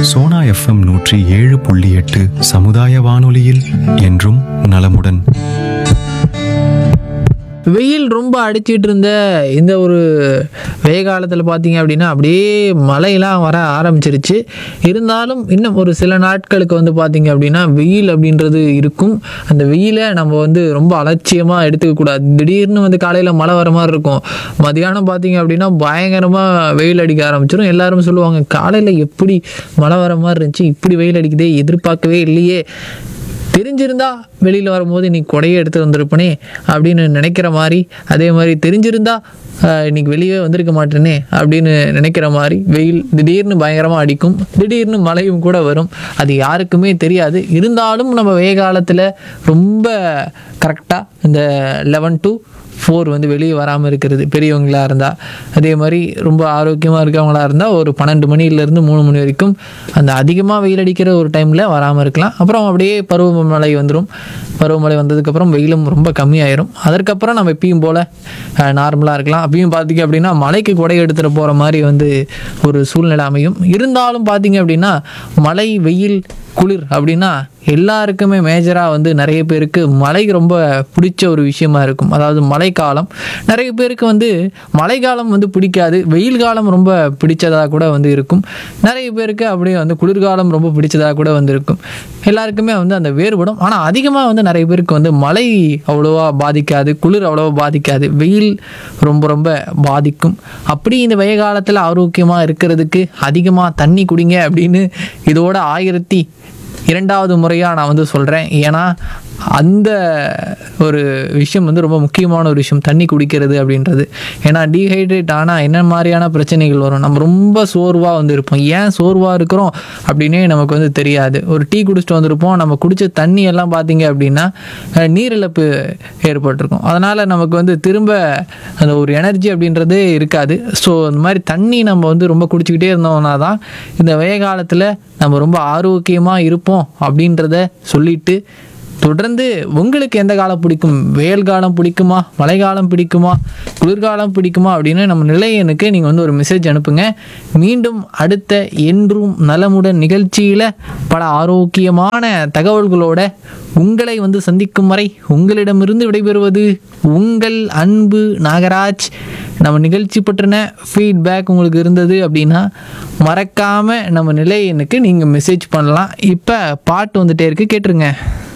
Sona FM நூற்றி ஏழு புள்ளி எட்டு சமுதாய வானொலியில் என்றும் நலமுடன் வெயில் ரொம்ப அடிச்சிட்டு இருந்த இந்த ஒரு வெயில் காலத்தில் பார்த்தீங்க அப்படின்னா அப்படியே மழையெல்லாம் வர ஆரம்பிச்சிருச்சு இருந்தாலும் இன்னும் ஒரு சில நாட்களுக்கு வந்து பார்த்தீங்க அப்படின்னா வெயில் அப்படின்றது இருக்கும் அந்த வெயிலை நம்ம வந்து ரொம்ப அலட்சியமாக எடுத்துக்கக்கூடாது திடீர்னு வந்து காலையில் மழை வர மாதிரி இருக்கும் மதியானம் பார்த்தீங்க அப்படின்னா பயங்கரமாக வெயில் அடிக்க ஆரம்பிச்சிடும் எல்லாரும் சொல்லுவாங்க காலையில் எப்படி மழை வர மாதிரி இருந்துச்சு இப்படி வெயில் அடிக்குதே எதிர்பார்க்கவே இல்லையே தெரிஞ்சிருந்தா வெளியில் வரும்போது நீ கொடையை எடுத்து வந்திருப்பனே அப்படின்னு நினைக்கிற மாதிரி அதே மாதிரி தெரிஞ்சிருந்தா ஆஹ், இன்னைக்கு வெளியே வந்திருக்க மாட்டேனே அப்படின்னு நினைக்கிற மாதிரி வெயில் திடீர்னு பயங்கரமாக அடிக்கும் திடீர்னு மழையும் கூட வரும் அது யாருக்குமே தெரியாது இருந்தாலும் நம்ம வெயில் காலத்தில் ரொம்ப கரெக்டாக இந்த லெவன் டு ஃபோர் வந்து வெளியே வராமல் இருக்கிறது பெரியவங்களாக இருந்தால் அதே மாதிரி ரொம்ப ஆரோக்கியமாக இருக்கவங்களா இருந்தால் ஒரு பன்னெண்டு மணிலேருந்து மூணு மணி வரைக்கும் அந்த அதிகமாக வெயில் அடிக்கிற ஒரு டைமில் வராமல் இருக்கலாம் அப்புறம் அப்படியே பருவமழை வந்துடும் பருவமழை வந்ததுக்கப்புறம் வெயிலும் ரொம்ப கம்மியாயிரும் அதற்கப்புறம் நம்ம எப்பயும் போல் நார்மலாக இருக்கலாம் அப்பயும் பார்த்தீங்க அப்படின்னா மலைக்கு கொடை எடுத்துகிட்டு போகிற மாதிரி வந்து ஒரு சூழ்நிலை அமையும் இருந்தாலும் பார்த்தீங்க அப்படின்னா மழை வெயில் குளிர் அப்படின்னா எல்லாருக்குமே மேஜராக வந்து நிறைய பேருக்கு மழை ரொம்ப பிடிச்ச ஒரு விஷயமா இருக்கும் அதாவது மழைக்காலம் நிறைய பேருக்கு வந்து மழைக்காலம் வந்து பிடிக்காது வெயில் காலம் ரொம்ப பிடிச்சதாக கூட வந்து இருக்கும் நிறைய பேருக்கு அப்படியே வந்து குளிர்காலம் ரொம்ப பிடிச்சதாக கூட வந்து இருக்கும் எல்லாருக்குமே வந்து அந்த வேறுபடும் ஆனால் அதிகமாக வந்து நிறைய பேருக்கு வந்து மழை அவ்வளோவா பாதிக்காது குளிர் அவ்வளோவா பாதிக்காது வெயில் ரொம்ப ரொம்ப பாதிக்கும் அப்படி இந்த வெயில் காலத்தில் ஆரோக்கியமாக இருக்கிறதுக்கு அதிகமாக தண்ணி குடிங்க அப்படின்னு இதோட ஆயிரத்தி இரண்டாவது முறையாக நான் வந்து சொல்கிறேன் ஏன்னா அந்த ஒரு விஷயம் வந்து ரொம்ப முக்கியமான ஒரு விஷயம் தண்ணி குடிக்கிறது அப்படின்றது ஏன்னா டீஹைட்ரேட் ஆனால் என்ன மாதிரியான பிரச்சனைகள் வரும் நம்ம ரொம்ப சோர்வாக வந்து இருப்போம் ஏன் சோர்வாக இருக்கிறோம் அப்படின்னே நமக்கு வந்து தெரியாது ஒரு டீ குடிச்சிட்டு வந்திருப்போம் நம்ம குடிச்ச தண்ணி எல்லாம் பார்த்தீங்க அப்படின்னா அஹ், நீரிழப்பு ஏற்பட்டிருக்கும் அதனால் நமக்கு வந்து திரும்ப அந்த ஒரு எனர்ஜி அப்படின்றது இருக்காது ஸோ இந்த மாதிரி தண்ணி நம்ம வந்து ரொம்ப குடிச்சிக்கிட்டே இருந்தோம்னா தான் இந்த வெயில் காலத்தில் நம்ம ரொம்ப ஆரோக்கியமாக இருப்போம் அப்படின்றத சொல்லிட்டு தொடர்ந்து உங்களுக்கு எந்த காலம் பிடிக்கும் வெயில் காலம் பிடிக்குமா மழைக்காலம் பிடிக்குமா குளிர்காலம் பிடிக்குமா அப்படின்னு நம்ம நிலையனுக்கு நீங்கள் வந்து ஒரு மெசேஜ் அனுப்புங்க மீண்டும் அடுத்த என்றும் நலமுடன் நிகழ்ச்சியில் பல ஆரோக்கியமான தகவல்களோட உங்களை வந்து சந்திக்கும் வரை உங்களிடமிருந்து விடைபெறுவது உங்கள் அன்பு நாகராஜ் நம்ம நிகழ்ச்சி பற்றின ஃபீட்பேக் உங்களுக்கு இருந்தது அப்படின்னா மறக்காமல் நம்ம நிலையனுக்கு நீங்கள் மெசேஜ் பண்ணலாம் இப்போ பாட்டு வந்துட்டே இருக்கு கேட்டுருங்க